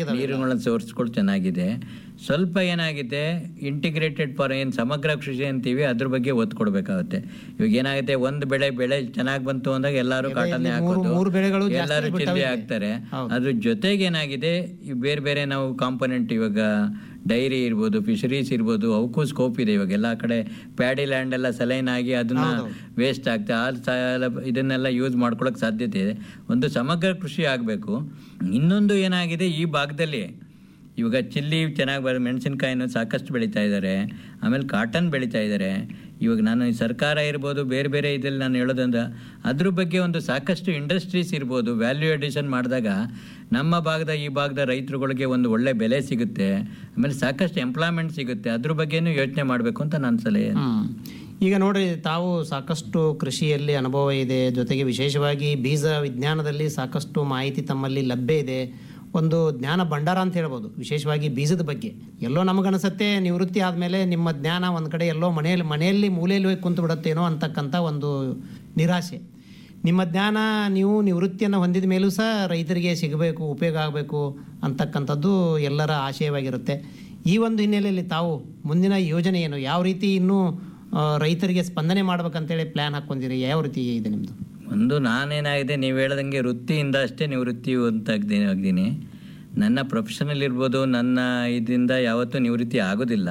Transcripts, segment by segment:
ಇದಾವೆ ನೀರುಗಳ ಸೋರ್ಸ್ಗಳು ಚೆನ್ನಾಗಿದೆ ಸ್ವಲ್ಪ ಏನಾಗಿದೆ ಇಂಟಿಗ್ರೇಟೆಡ್ ಫಾರ್ ಏನು ಸಮಗ್ರ ಕೃಷಿ ಅಂತೀವಿ ಅದ್ರ ಬಗ್ಗೆ ಒತ್ತು ಕೊಡಬೇಕಾಗುತ್ತೆ ಇವಾಗ ಏನಾಗುತ್ತೆ ಒಂದು ಬೆಳೆ ಬೆಳೆ ಚೆನ್ನಾಗಿ ಬಂತು ಅಂದಾಗ ಎಲ್ಲರೂ ಕಾಟನ್ನೇ ಹಾಕೋದು ಮೂರು ಬೆಳೆಗಳು ಜಾಸ್ತಿ ಎಲ್ಲರೂ ಬಿಟ್ಟವೆ ಚಿಲ್ಲಿ ಇಲ್ಲಿ. ಹಾಕ್ತಾರೆ ಅದ್ರ ಜೊತೆಗೆ ಏನಾಗಿದೆ ಈ ಬೇರೆ ಬೇರೆ ನಾವು ಕಾಂಪೊನೆಂಟ್ ಇವಾಗ ಡೈರಿ ಇರ್ಬೋದು ಫಿಶರೀಸ್ ಇರ್ಬೋದು ಅವಕ್ಕೂ ಸ್ಕೋಪ್ ಇದೆ ಇವಾಗ ಎಲ್ಲ ಕಡೆ ಪ್ಯಾಡಿ ಲ್ಯಾಂಡ್ ಎಲ್ಲ ಸಲೈನ್ ಆಗಿ ಅದನ್ನ ವೇಸ್ಟ್ ಆಗ್ತದೆ ಆ ಸ- ಇದನ್ನೆಲ್ಲ ಯೂಸ್ ಮಾಡ್ಕೊಳಕ್ ಸಾಧ್ಯತೆ ಇದೆ ಒಂದು ಸಮಗ್ರ ಕೃಷಿ ಆಗಬೇಕು ಇನ್ನೊಂದು ಏನಾಗಿದೆ ಈ ಭಾಗದಲ್ಲಿ ಇವಾಗ ಚಿಲ್ಲಿ ಚೆನ್ನಾಗಿ ಬರ ಮೆಣಸಿನ್ಕಾಯಿನೂ ಸಾಕಷ್ಟು ಬೆಳೀತಾ ಇದ್ದಾರೆ ಆಮೇಲೆ ಕಾಟನ್ ಬೆಳೀತಾ ಇದ್ದಾರೆ ಇವಾಗ ನಾನು ಈ ಸರ್ಕಾರ ಇರ್ಬೋದು ಬೇರೆ ಬೇರೆ ಇದ್ರಲ್ಲಿ ನಾನು ಹೇಳೋದಂದ್ರೆ ಅದ್ರ ಬಗ್ಗೆ ಒಂದು ಸಾಕಷ್ಟು ಇಂಡಸ್ಟ್ರೀಸ್ ಇರ್ಬೋದು ವ್ಯಾಲ್ಯೂ ಅಡಿಷನ್ ಮಾಡಿದಾಗ ನಮ್ಮ ಭಾಗದ ಈ ಭಾಗದ ರೈತರುಗಳಿಗೆ ಒಂದು ಒಳ್ಳೆ ಬೆಲೆ ಸಿಗುತ್ತೆ ಆಮೇಲೆ ಸಾಕಷ್ಟು ಎಂಪ್ಲಾಯ್ಮೆಂಟ್ ಸಿಗುತ್ತೆ ಅದ್ರ ಬಗ್ಗೆನೂ ಯೋಚನೆ ಮಾಡಬೇಕು ಅಂತ ನನ್ನ ಸಲಹೆ ಹ್ಮ್. ಈಗ ನೋಡ್ರಿ ತಾವು ಸಾಕಷ್ಟು ಕೃಷಿಯಲ್ಲಿ ಅನುಭವ ಇದೆ ಜೊತೆಗೆ ವಿಶೇಷವಾಗಿ ಬೀಜ ವಿಜ್ಞಾನದಲ್ಲಿ ಸಾಕಷ್ಟು ಮಾಹಿತಿ ತಮ್ಮಲ್ಲಿ ಲಭ್ಯ ಇದೆ ಒಂದು ಜ್ಞಾನ ಭಂಡಾರ ಅಂತ ಹೇಳ್ಬೋದು ವಿಶೇಷವಾಗಿ ಬೀಜದ ಬಗ್ಗೆ ಎಲ್ಲೋ ನಮಗನ್ಸುತ್ತೆ ನಿವೃತ್ತಿ ಆದಮೇಲೆ ನಿಮ್ಮ ಜ್ಞಾನ ಒಂದು ಕಡೆ ಎಲ್ಲೋ ಮನೆಯಲ್ಲಿ ಮನೆಯಲ್ಲಿ ಮೂಲೆಯಲ್ಲಿ ಹೋಗಿ ಕುಂತು ಬಿಡುತ್ತೇನೋ ಅಂತಕ್ಕಂಥ ಒಂದು ನಿರಾಶೆ ನಿಮ್ಮ ಜ್ಞಾನ ನೀವು ನಿವೃತ್ತಿಯನ್ನು ಹೊಂದಿದ ಮೇಲೂ ಸಹ ರೈತರಿಗೆ ಸಿಗಬೇಕು ಉಪಯೋಗ ಆಗಬೇಕು ಅಂತಕ್ಕಂಥದ್ದು ಎಲ್ಲರ ಆಶಯವಾಗಿರುತ್ತೆ ಈ ಒಂದು ಹಿನ್ನೆಲೆಯಲ್ಲಿ ತಾವು ಮುಂದಿನ ಯೋಜನೆ ಏನು ಯಾವ ರೀತಿ ಇನ್ನೂ ಆ, ರೈತರಿಗೆ ಸ್ಪಂದನೆ ಮಾಡ್ಬೇಕಂತೇಳಿ ಪ್ಲ್ಯಾನ್ ಹಾಕ್ಕೊಂಡಿರಿ ಯಾವ ರೀತಿ ಇದೆ ನಿಮ್ಮದು ಒಂದು ನಾನೇನಾಗಿದೆ ನೀವು ಹೇಳ್ದಂಗೆ ವೃತ್ತಿಯಿಂದ ಅಷ್ಟೇ ನಿವೃತ್ತಿ ಅಂತ ಆಗ್ತೀನಿ ಆಗ್ತೀನಿ ನನ್ನ ಪ್ರೊಫೆಷನಲ್ ಇರ್ಬೋದು ನನ್ನ ಇದರಿಂದ ಯಾವತ್ತೂ ನಿವೃತ್ತಿ ಆಗೋದಿಲ್ಲ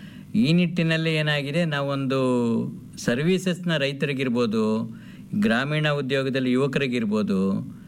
ಈ ನಿಟ್ಟಿನಲ್ಲಿ ಏನಾಗಿದೆ ನಾವೊಂದು ಸರ್ವೀಸಸ್ನ ರೈತರಿಗಿರ್ಬೋದು ಗ್ರಾಮೀಣ ಉದ್ಯೋಗದಲ್ಲಿ ಯುವಕರಿಗಿರ್ಬೋದು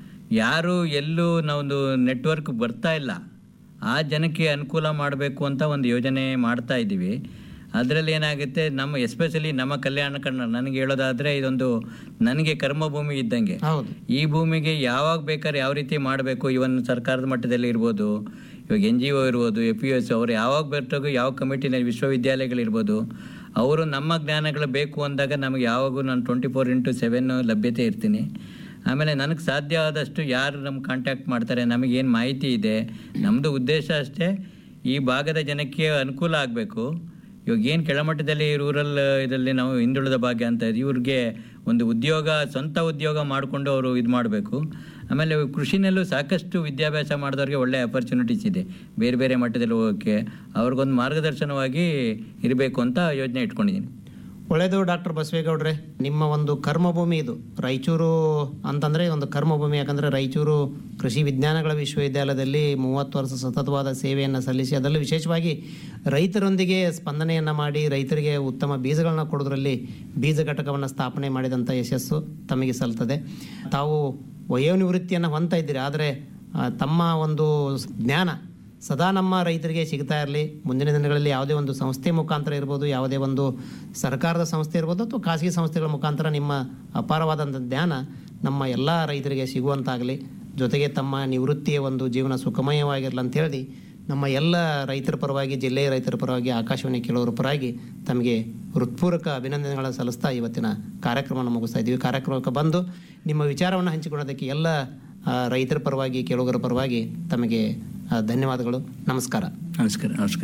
ಯಾರು ಎಲ್ಲೂ ನಾವೊಂದು ನೆಟ್ವರ್ಕ್ ಬರ್ತಾ ಇಲ್ಲ ಆ ಜನಕ್ಕೆ ಅನುಕೂಲ ಮಾಡಬೇಕು ಅಂತ ಒಂದು ಯೋಜನೆ ಮಾಡ್ತಾ ಇದ್ದೀವಿ ಅದರಲ್ಲಿ ಏನಾಗುತ್ತೆ ನಮ್ಮ ಎಸ್ಪೆಷಲಿ ನಮ್ಮ ಕಲ್ಯಾಣ ಕನ್ನಡ ನನಗೆ ಹೇಳೋದಾದರೆ ಇದೊಂದು ನನಗೆ ಕರ್ಮಭೂಮಿ ಇದ್ದಂಗೆ ಹೌದು ಈ ಭೂಮಿಗೆ ಯಾವಾಗ ಬೇಕಾದ್ರೆ ಯಾವ ರೀತಿ ಮಾಡಬೇಕು ಇವನ್ ಸರ್ಕಾರದ ಮಟ್ಟದಲ್ಲಿ ಇರ್ಬೋದು ಇವಾಗ ಎನ್ ಜಿ ಒ ಇರ್ಬೋದು ಎ ಪಿ ಎಸ್ ಅವರು ಯಾವಾಗ ಬರ್ತಾಗೋ ಯಾವ ಕಮಿಟಿನಲ್ಲಿ ವಿಶ್ವವಿದ್ಯಾಲಯಗಳಿರ್ಬೋದು ಅವರು ನಮ್ಮ ಜ್ಞಾನಗಳು ಬೇಕು ಅಂದಾಗ ನಮಗೆ ಯಾವಾಗೂ ನಾನು ಟ್ವೆಂಟಿ ಫೋರ್ ಇಂಟು ಸೆವೆನ್ ಲಭ್ಯತೆ ಇರ್ತೀನಿ ಆಮೇಲೆ ನನಗೆ ಸಾಧ್ಯ ಆದಷ್ಟು ಯಾರು ನಮ್ಮ ಕಾಂಟ್ಯಾಕ್ಟ್ ಮಾಡ್ತಾರೆ ನಮಗೇನು ಮಾಹಿತಿ ಇದೆ ನಮ್ಮದು ಉದ್ದೇಶ ಅಷ್ಟೇ ಈ ಭಾಗದ ಜನಕ್ಕೆ ಅನುಕೂಲ ಆಗಬೇಕು ಇವಾಗ ಏನು ಕೆಳಮಟ್ಟದಲ್ಲಿ ರೂರಲ್ ಇದರಲ್ಲಿ ನಾವು ಹಿಂದುಳಿದ ಭಾಗ್ಯ ಅಂತ ಇದೆ ಇವ್ರಿಗೆ ಒಂದು ಉದ್ಯೋಗ ಸ್ವಂತ ಉದ್ಯೋಗ ಮಾಡಿಕೊಂಡು ಅವರು ಇದು ಮಾಡಬೇಕು ಆಮೇಲೆ ಕೃಷಿನಲ್ಲೂ ಸಾಕಷ್ಟು ವಿದ್ಯಾಭ್ಯಾಸ ಮಾಡಿದವ್ರಿಗೆ ಒಳ್ಳೆ ಅಪರ್ಚುನಿಟೀಸ್ ಇದೆ ಬೇರೆ ಬೇರೆ ಮಟ್ಟದಲ್ಲಿ ಹೋಗೋಕ್ಕೆ ಅವ್ರಿಗೊಂದು ಮಾರ್ಗದರ್ಶನವಾಗಿ ಇರಬೇಕು ಅಂತ ಯೋಜನೆ ಇಟ್ಕೊಂಡಿದ್ದೀನಿ ಒಳ್ಳೆಯದು ಡಾಕ್ಟರ್ ಬಸವೇಗೌಡ್ರೆ ನಿಮ್ಮ ಒಂದು ಕರ್ಮಭೂಮಿ ಇದು ರಾಯಚೂರು ಅಂತಂದರೆ ಒಂದು ಕರ್ಮಭೂಮಿ ಯಾಕಂದರೆ ರಾಯಚೂರು ಕೃಷಿ ವಿಜ್ಞಾನಗಳ ವಿಶ್ವವಿದ್ಯಾಲಯದಲ್ಲಿ ಮೂವತ್ತು ವರ್ಷ ಸತತವಾದ ಸೇವೆಯನ್ನು ಸಲ್ಲಿಸಿ ಅದರಲ್ಲೂ ವಿಶೇಷವಾಗಿ ರೈತರೊಂದಿಗೆ ಸ್ಪಂದನೆಯನ್ನು ಮಾಡಿ ರೈತರಿಗೆ ಉತ್ತಮ ಬೀಜಗಳನ್ನ ಕೊಡೋದ್ರಲ್ಲಿ ಬೀಜ ಘಟಕವನ್ನು ಸ್ಥಾಪನೆ ಮಾಡಿದಂಥ ಯಶಸ್ಸು ತಮಗೆ ಸಲ್ತದೆ ತಾವು ವಯೋನಿವೃತ್ತಿಯನ್ನು ಹೊಂದ್ತಾ ಇದ್ದೀರಿ ಆದರೆ ಆ, ತಮ್ಮ ಒಂದು ಜ್ಞಾನ ಸದಾ ನಮ್ಮ ರೈತರಿಗೆ ಸಿಗ್ತಾ ಇರಲಿ ಮುಂದಿನ ದಿನಗಳಲ್ಲಿ ಯಾವುದೇ ಒಂದು ಸಂಸ್ಥೆ ಮುಖಾಂತರ ಇರ್ಬೋದು ಯಾವುದೇ ಒಂದು ಸರ್ಕಾರದ ಸಂಸ್ಥೆ ಇರ್ಬೋದು ಅಥವಾ ಖಾಸಗಿ ಸಂಸ್ಥೆಗಳ ಮುಖಾಂತರ ನಿಮ್ಮ ಅಪಾರವಾದಂಥ ಜ್ಞಾನ ನಮ್ಮ ಎಲ್ಲ ರೈತರಿಗೆ ಸಿಗುವಂತಾಗಲಿ ಜೊತೆಗೆ ತಮ್ಮ ನಿವೃತ್ತಿಯ ಒಂದು ಜೀವನ ಸುಖಮಯವಾಗಿರಲಿ ಅಂತ ಹೇಳಿ ನಮ್ಮ ಎಲ್ಲ ರೈತರ ಪರವಾಗಿ ಜಿಲ್ಲೆಯ ರೈತರ ಪರವಾಗಿ ಆಕಾಶವಾಣಿ ಕೇಳೋರ ಪರವಾಗಿ ತಮಗೆ ಹೃತ್ಪೂರ್ವಕ ಅಭಿನಂದನೆಗಳನ್ನು ಸಲ್ಲಿಸ್ತಾ ಇವತ್ತಿನ ಕಾರ್ಯಕ್ರಮವನ್ನು ಮುಗಿಸ್ತಾ ಇದ್ದೀವಿ ಕಾರ್ಯಕ್ರಮಕ್ಕೆ ಬಂದು ನಿಮ್ಮ ವಿಚಾರವನ್ನು ಹಂಚಿಕೊಳ್ಳೋದಕ್ಕೆ ಎಲ್ಲ ಆ, ರೈತರ ಪರವಾಗಿ ಕೇಳುಗರ ಪರವಾಗಿ ತಮಗೆ ಆ, ಧನ್ಯವಾದಗಳು ನಮಸ್ಕಾರ ನಮಸ್ಕಾರ ನಮಸ್ಕಾರ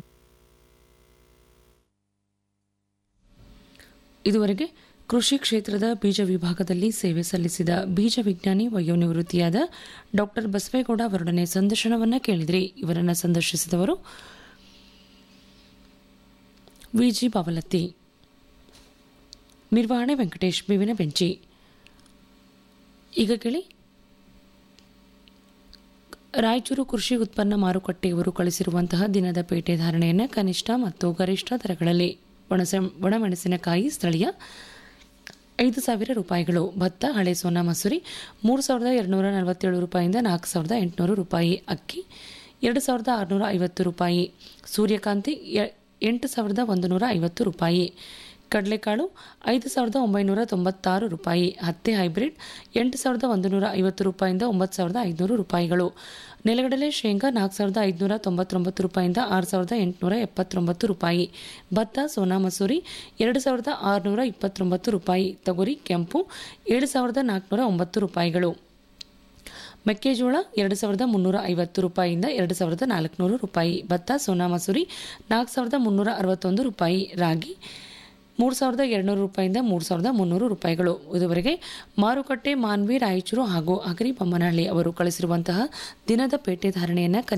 ಇದುವರೆಗೆ ಕೃಷಿ ಕ್ಷೇತ್ರದ ಬೀಜ ವಿಭಾಗದಲ್ಲಿ ಸೇವೆ ಸಲ್ಲಿಸಿದ ಬೀಜ ವಿಜ್ಞಾನಿ ವಯೋನಿವೃತ್ತಿಯಾದ ಡಾಕ್ಟರ್ ಬಸವೇಗೌಡ ಅವರೊಡನೆ ಸಂದರ್ಶನವನ್ನ ಕೇಳಿದ್ರಿ ಇವರನ್ನ ಸಂದರ್ಶಿಸಿದವರು ವಿಜಿ ಬಾವಲತ್ತಿ ನಿರ್ವಹಣೆ ವೆಂಕಟೇಶ್ ಬೇವಿನ ಬೆಂಚಿ ಈಗ ಕೇಳಿ ರಾಯಚೂರು ಕೃಷಿ ಉತ್ಪನ್ನ ಮಾರುಕಟ್ಟೆಯವರು ಕಳಿಸಿರುವಂತಹ ದಿನದ ಪೇಟೆ ಧಾರಣೆಯನ್ನು ಕನಿಷ್ಠ ಮತ್ತು ಗರಿಷ್ಠ ದರಗಳಲ್ಲಿ ಒಣಸ ಒಣಮೆಣಸಿನಕಾಯಿ ಸ್ಥಳೀಯ ಐದು ಸಾವಿರ ರೂಪಾಯಿಗಳು ಭತ್ತ ಹಳೆ ಸೋನಾ ಮಸೂರಿ ಮೂರು ಸಾವಿರದ ಎರಡುನೂರ ನಲವತ್ತೇಳು ರೂಪಾಯಿಯಿಂದ ನಾಲ್ಕು ಸಾವಿರದ ಎಂಟುನೂರು ರೂಪಾಯಿ ಅಕ್ಕಿ ಎರಡು ಸಾವಿರದ ಆರುನೂರ ಐವತ್ತು ರೂಪಾಯಿ ಸೂರ್ಯಕಾಂತಿ ಎ- ಎಂಟು ಸಾವಿರದ ಒಂದು ನೂರ ಐವತ್ತು ರೂಪಾಯಿ ಕಡಲೆಕಾಳು ಐದು ಸಾವಿರದ ಒಂಬೈನೂರ ತೊಂಬತ್ತಾರು ರೂಪಾಯಿ ಹತ್ತೆ ಹೈಬ್ರಿಡ್ ಎಂಟು ಸಾವಿರದ ಒಂದು ನೂರ ಐವತ್ತು ರೂಪಾಯಿಂದ ಒಂಬತ್ತು ಸಾವಿರದ ಐದುನೂರು ರೂಪಾಯಿಗಳು ನೆಲಗಡಲೆ ಶೇಂಗಾ ನಾಲ್ಕು ಸಾವಿರದ ಐದುನೂರ ತೊಂಬತ್ತೊಂಬತ್ತು ರೂಪಾಯಿಂದ ಆರು ಸಾವಿರದ ಎಂಟುನೂರ ಎಪ್ಪತ್ತೊಂಬತ್ತು ರೂಪಾಯಿ ಭತ್ತ ಸೋನಾ ಮಸೂರಿ ಎರಡು ಸಾವಿರದ ಆರುನೂರ ಇಪ್ಪತ್ತೊಂಬತ್ತು ರೂಪಾಯಿ ತೊಗರಿ ಕೆಂಪು ಏಳು ಸಾವಿರದ ನಾಲ್ಕುನೂರ ಒಂಬತ್ತು ರೂಪಾಯಿಗಳು ಮೆಕ್ಕೆಜೋಳ ಎರಡು ಸಾವಿರದ ಮುನ್ನೂರ ಐವತ್ತು ರೂಪಾಯಿಯಿಂದ ಎರಡು ಸಾವಿರದ ನಾಲ್ಕುನೂರು ರೂಪಾಯಿ ಭತ್ತ ಸೋನಾ ಮಸೂರಿ ನಾಲ್ಕು ಸಾವಿರದ ಮುನ್ನೂರ ಅರವತ್ತೊಂದು ರೂಪಾಯಿ ರಾಗಿ ಮೂರು ಸಾವಿರದ ಎರಡುನೂರು ರೂಪಾಯಿಂದ ಮೂರು ಸಾವಿರದ ಮುನ್ನೂರು ರೂಪಾಯಿಗಳು ಇದುವರೆಗೆ ಮಾರುಕಟ್ಟೆ ಮಾನ್ವಿ ರಾಯಚೂರು ಹಾಗೂ ಅಗರಿ ಬೊಮ್ಮನಹಳ್ಳಿ ಅವರು ಕಳಿಸಿರುವಂತಹ ದಿನದ ಪೇಟೆ ಧಾರಣೆಯನ್ನು